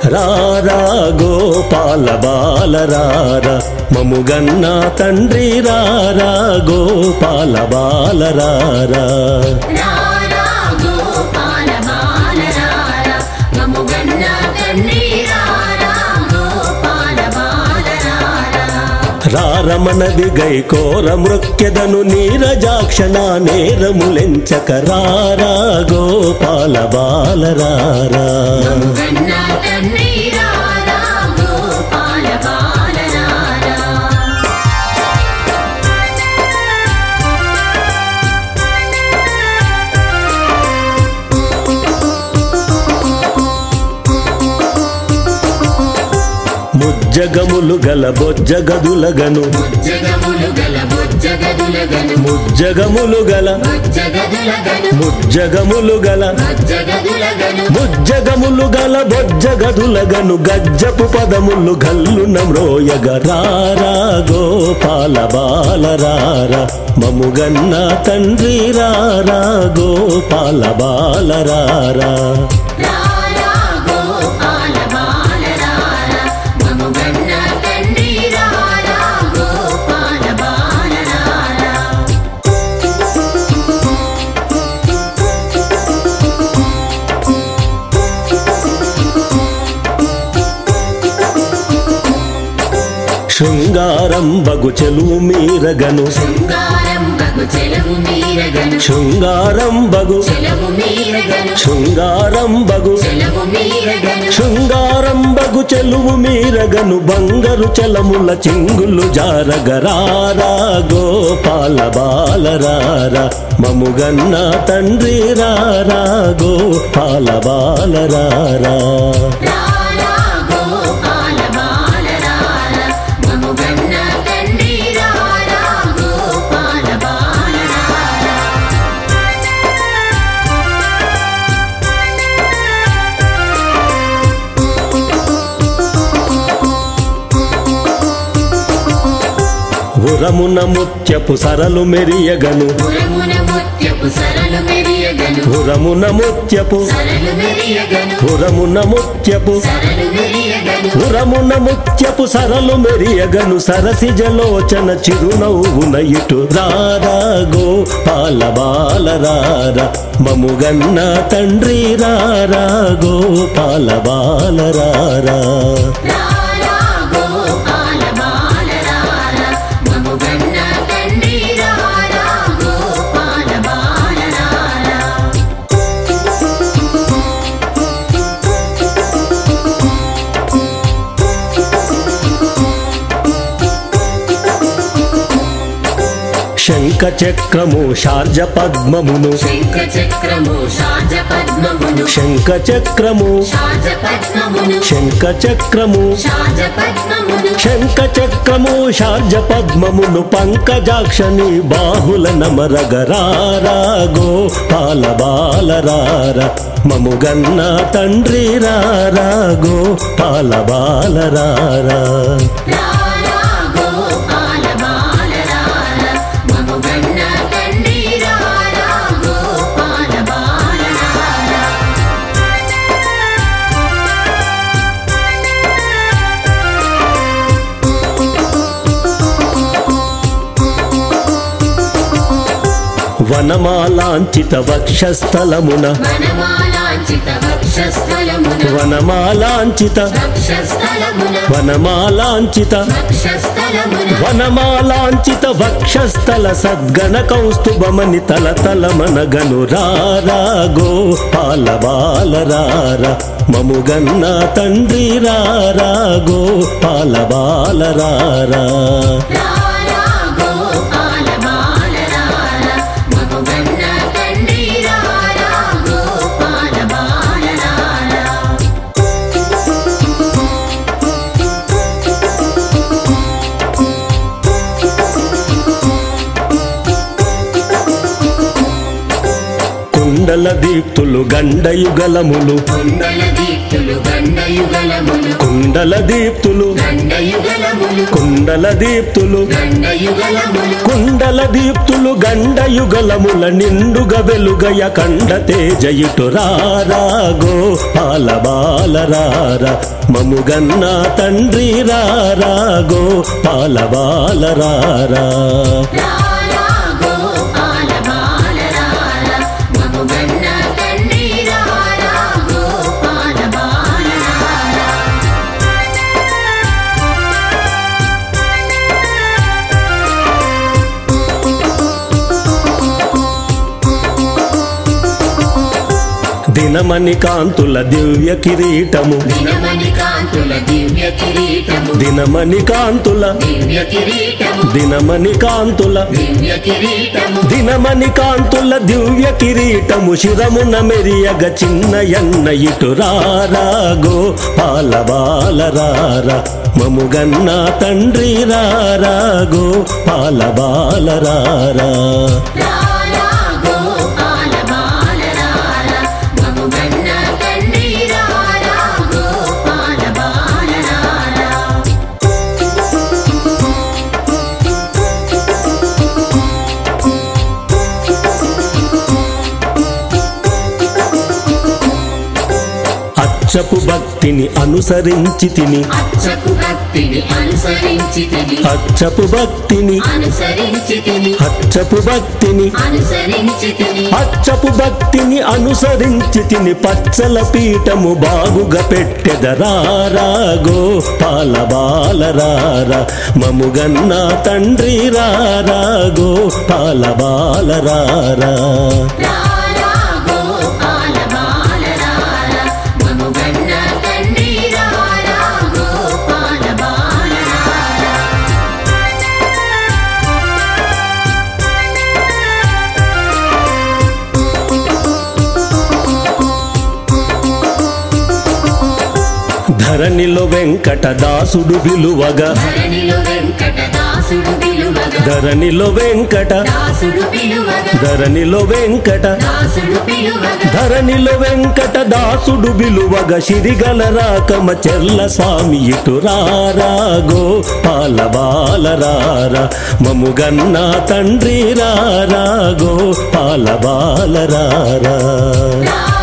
రారా గోపాల బాల రారా మముగన్న తండ్రి రారా గోపాల బాల రారా రారా గోపాల బాల రారా మముగన్న తండ్రి రారా గోపాల బాల రారా రారమనది గైకోర మృక్యదను నీరజాక్షణ నేరములెంచక రారా గోపాల బాల రారా మముగన్న తండ్రి రారా గోపాల బాల రారా ముజ్జగములు గల బొజ్జగదులగను జగములు గల బొజ్జగదులగను ముజ్జగములు గల బొజ్జగదులగను ముజ్జగములు గల బొజ్జగదులగను ముజ్జగములు గల బొజ్జగదులగను గజ్జపు పదములు గల్లున మ్రోయగ రారా గోపాల బాల రారా మముగన్న తండ్రి రారా గోపాల బాల రారా రారా గోపాల బాల రారా మముగన్న తండ్రి రారా గోపాల బాల రారా శృంగారం బగు చెలువు మీరగను శృంగారం బగు చెలవు మీరగను శృంగారం బగు చెలవు మీరగను శృంగారం బగు చెలవు మీరగను శృంగారం బగు చెలువు మీరగను బంగరు చలముల చింగులు జారగరారా గోపాల బాల రారా మముగన్న తండ్రి రారా గోపాల బాల రారా రారా గోపాల బాల రారా మముగన్న తండ్రి రారా గోపాల బాల రారా ఉరమున ముత్యపు సరలు మెరియగను పురమున ముత్యపు సరలు మెరియగను ఉరమున ముత్యపు సరలు మెరియగను ఉరమున ముత్యపు సరలు మెరియగను ఉరమున ముత్యపు సరలు మెరియగను సరసి జలోచన చిరునవ్వున ఇటు రారా గోపాల బాల రారా మముగన్న తండ్రి రారా గోపాల బాల రారా రారా గోపాల బాల రారా మముగన్న తండ్రి రారా గోపాల బాల రారా శంఖ చక్రము షార్జ పద్మమును శంఖ చక్రము షాజ పద్మమును శంఖ చక్రము షాజ పద్మమును శంఖ చక్రము షాజ పద్మమును శంఖ చక్రము షార్జ పద్మమును పంకజాక్షని బాహుల నమరగరారా గోపాల బాల రారా మముగన్న తండ్రి రారా గోపాల బాల రారా రారా గోపాల బాల రారా మముగన్న తండ్రి రారా గోపాల బాల రారా వనమాలాంచిత వక్షస్థలమున వనమాలాంచిత వక్షస్థలమున వనమాలాంచిత వక్షస్థలమున వనమాలాంచిత వక్షస్థలమున వనమాలాంచిత వక్షస్థల సద్గణ కౌస్తుభమని తల తల మనగను రారా గోపాల బాల రారా మముగన్న తండ్రి రారా గోపాల బాల రారా రారా గోపాల బాల రారా మముగన్న తండ్రి రారా గోపాల బాల రారా కుండల దీప్తులు గండయుగలములు కుండల దీప్తులు గండయుగలములు కుండల దీప్తులు గండయుగలములు కుండల దీప్తులు గండయుగలములు కుండల దీప్తులు గండయుగలముల నిండుగ వెలుగయ కండ తేజయుటు రారాగో పాల బాలరార మముగన్న తండ్రి రారాగో పాల బాలరారా రారా గోపాల బాలరార మముగన్న తండ్రి రారా గోపాల బాలరార దినమణి కాంతుల దివ్య కిరీటము దినమణి కాంతుల దివ్య కిరీటము దినమణి కాంతుల దివ్య కిరీటము దినమణి కాంతుల దివ్య కిరీటము దినమణి కాంతుల దివ్య కిరీటము శిరమున మెరియగ చిన్న ఎన్న ఇటు రారాగో పాల బాలరార మముగన్న తండ్రి రారాగో పాల బాలరారా రారా గోపాల బాలరార మముగన్న తండ్రి రారా గోపాల బాలరార అచ్చపు భక్తిని అనుసరించి తిని అచ్చకు భక్తిని అనుసరించి తిని అచ్చపు భక్తిని అనుసరించి తిని అచ్చపు భక్తిని అనుసరించి తిని అచ్చపు భక్తిని అనుసరించి తిని పచ్చల పీఠము బాగుగా పెట్టెదరారాగో పాల బాలరార మముగన్న తండ్రి రారాగో పాల బాలరారా రారా గోపాల బాలరార మముగన్న తండ్రి రారా గోపాల బాలరార ధరణిలో వెంకట దాసుడు విలువగా ధరణిలో వెంకటదాసుడు విలువగా ధరణిలో వెంకట దాసుడు విలువగా ధరణిలో వెంకట దాసుడు విలువగా ధరణిలో వెంకట దాసుడు విలువగ సిరిగల రాకమ చెల్ల స్వామి ఇటు రారాగో పాల బాలరార మముగన్న తండ్రి రారాగో పాల బాలరారా రారా